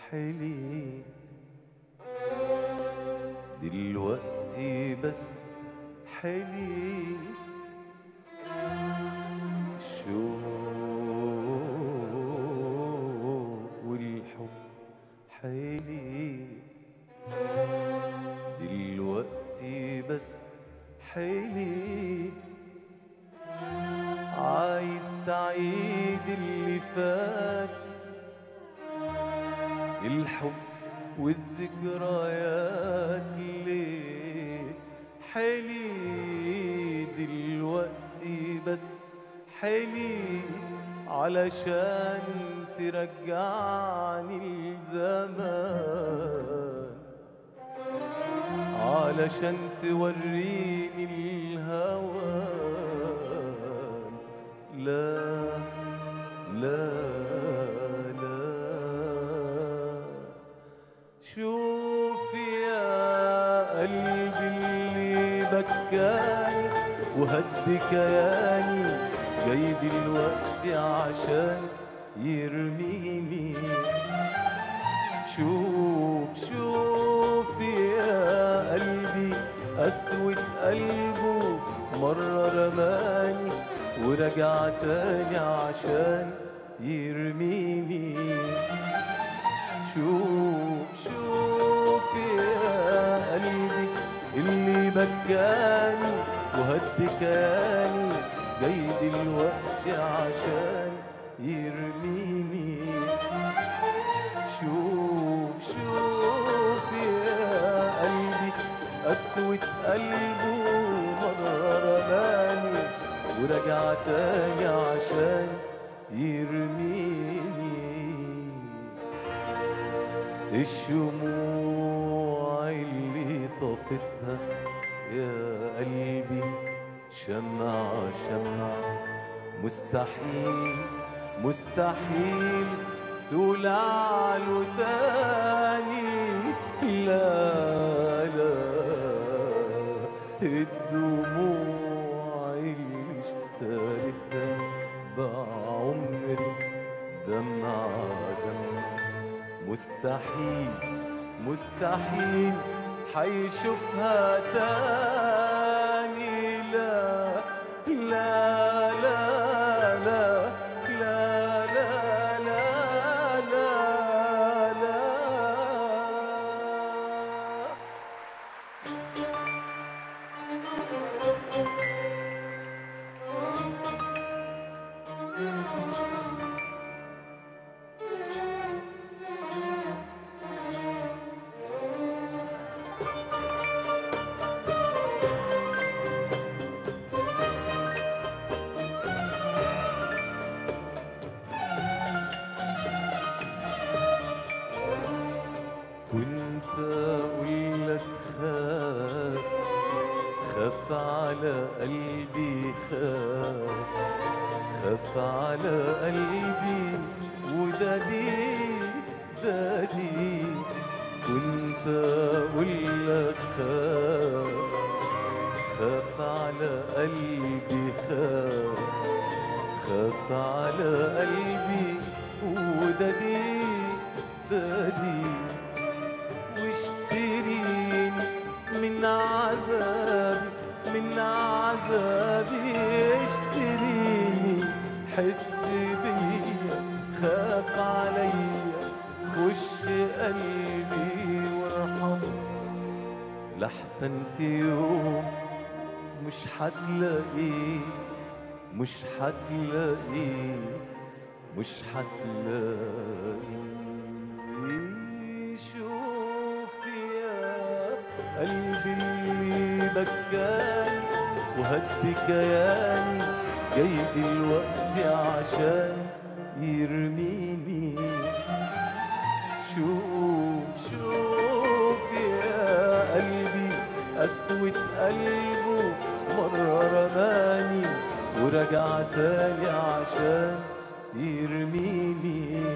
حلي دلوقتي بس حلي الشوق والحب حلي دلوقتي بس حلي عايز تعيد اللي فات الحب والذكريات ليه حلي دلوقتي بس حلي علشان ترجعني الزمان علشان توريني الهوان لا لا لا شوف يا قلبي اللي بكاني وهد كياني جاي دلوقتي عشان يرميني شوف شوف يا قلبي أسود قلبه مرة رماني ورجع تاني عشان يرميني شوف شوف يا قلبي اللي بكاني وهد كياني جاي دلوقتي عشان يرميني شوف شوف يا قلبي أسود قلبه مرة رماني ورجع تاني عشان يرميني الشموع اللي طفتها يا قلبي شمعة شمعة مستحيل مستحيل تولع له تاني لا لا الدموع اللي اشتريتها بعمري دمعة دمعة مستحيل مستحيل حيشوفها تاني لا لا لا لا لا لا لا لا لا كنت اقول لك خاف خاف على قلبي خاف خاف على قلبي وده دي ده دي كنت اقول لك خاف خاف على قلبي خاف خاف على قلبي وده دي ده دي واشتريني من عذابي من عذابي اشتريني حس بيا خاف عليا خش قلبي وارحمني لحسن في يوم مش هتلاقيه مش هتلاقيه مش هتلاقيه شوف يا قلبي اللي بكاني وهد كياني جاي دلوقتي عشان يرميني شوف شوف يا قلبي أسود قلبه مرة رماني ورجع تاني عشان يرميني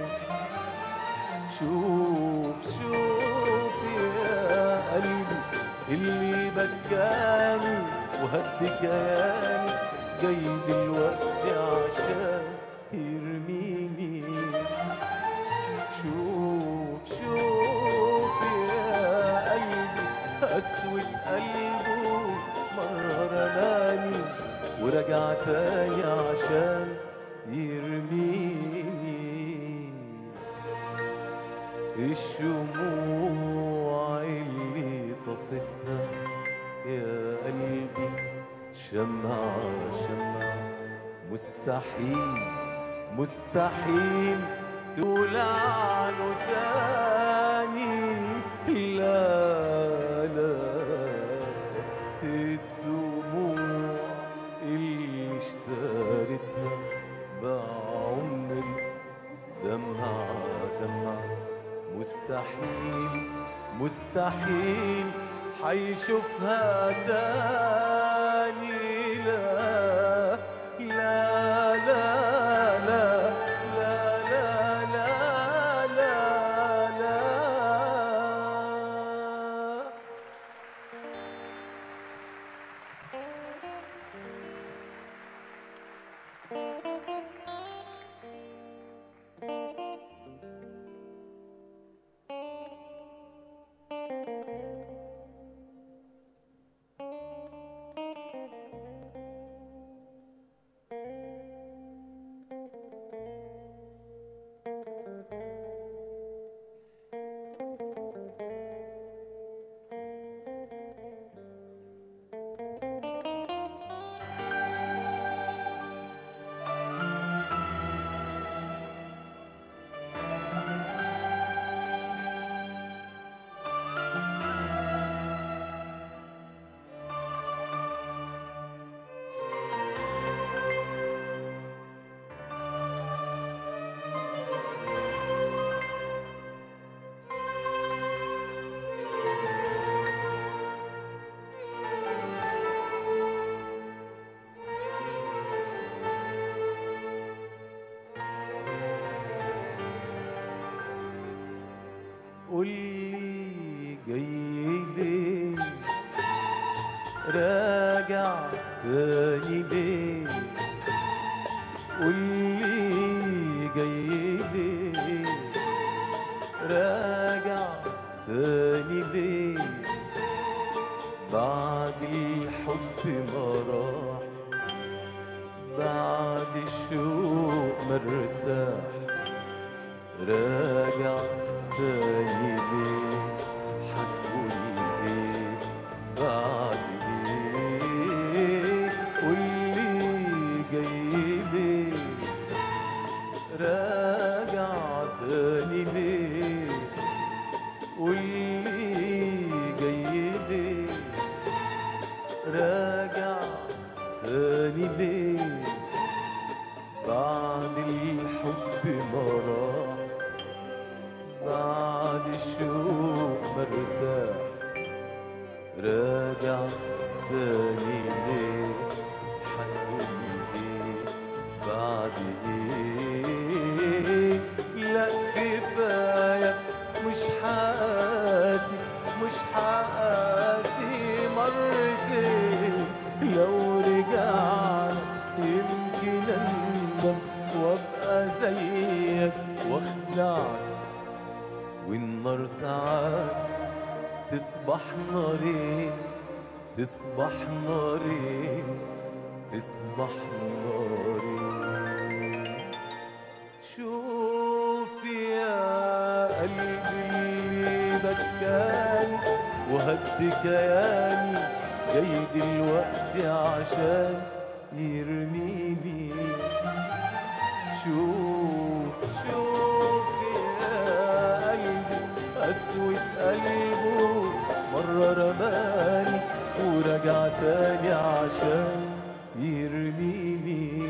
شوف شوف يا قلبي اللي بكاني وهد كياني جاي دلوقتي عشان يرميني شوف شوف ورجع تاني عشان يرميني الشموع اللي طفتها يا قلبي شمعة شمعة مستحيل مستحيل تولع له تاني لا لا الدموع اللي اشتريتها بعمري دمعة دمعة مستحيل مستحيل حيشوفها تاني لا لا لا لا لا لا لا لا لا قولي جاي ليه راجع تاني ليه قولي جاي ليه راجع تاني ليه بعد الحب ما راح بعد الشوق ما ارتاح راجع تاني ليه هتقول ايه بعد ايه قولي جاي ليه راجع تاني ليه قولي جاي ليه راجع تاني ليه بعد الحب ما راح بعد الشوق مرتاح راجع تاني ليه هتقول ايه بعد ايه لا كفايه مش حاسي مش حاسي مرتين لو رجعنا يمكن اندم وابقى زيك واخدعك والنار ساعات تصبح نارين تصبح نارين تصبح نارين شوف يا قلبي اللي بكاني وهد كياني جاي دلوقتي عشان يرميني شوف شوف يا قلبي قسوة قلبه مرة رماني ورجع تاني عشان يرميني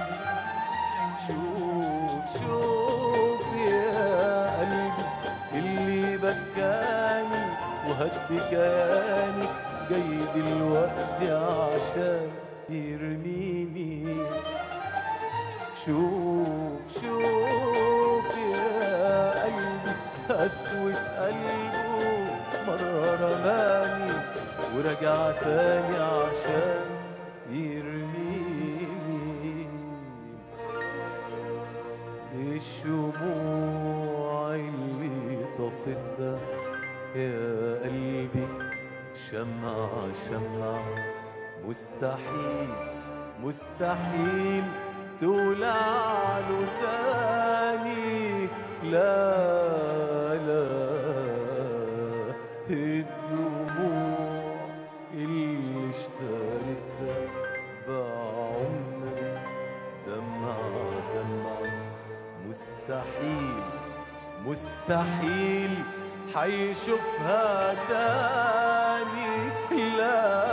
شوف شوف يا قلبي اللي بكاني وهد كياني جاي دلوقتي عشان يرميني شوف شوف يا قلبي قسوة قلبه مرة رماني ورجع تاني عشان يرميني الشموع اللي طفتها يا قلبي شمعة شمعة مستحيل مستحيل تولع له تاني لا لا الدموع اللي اشتريتها بعمري دمعة دمعة مستحيل مستحيل حيشوفها تاني لا